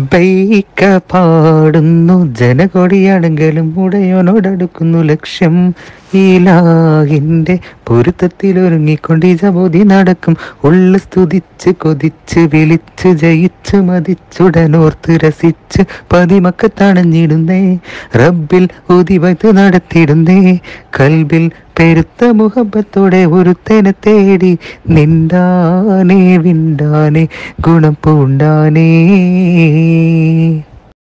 ലബൈക്ക പാടുന്നു ജനകൊടിയാണെങ്കിലും ഉടയോനോടടുക്കുന്നു ലക്ഷ്യം ഈലാഹിന്റെ പൊരുത്തത്തിൽ ഒരുങ്ങിക്കൊണ്ട് ജബോധി നടക്കും ഉള്ളു സ്തുതിച്ച് കൊതിച്ച് വിളിച്ച് ജയിച്ച് മതിച്ചുടനോർത്ത് രസിച്ച് പതിമക്ക തണഞ്ഞിടുന്നേ റബ്ബിൽ ഉതിവത് നടത്തിടുന്നേ കൽബിൽ പെരുത്ത മുഹബത്തോടെ ഒരുത്തനെ തേടി നിണ്ടാനേ വിണ്ടാനേ ഗുണം പൂണ്ടാനേ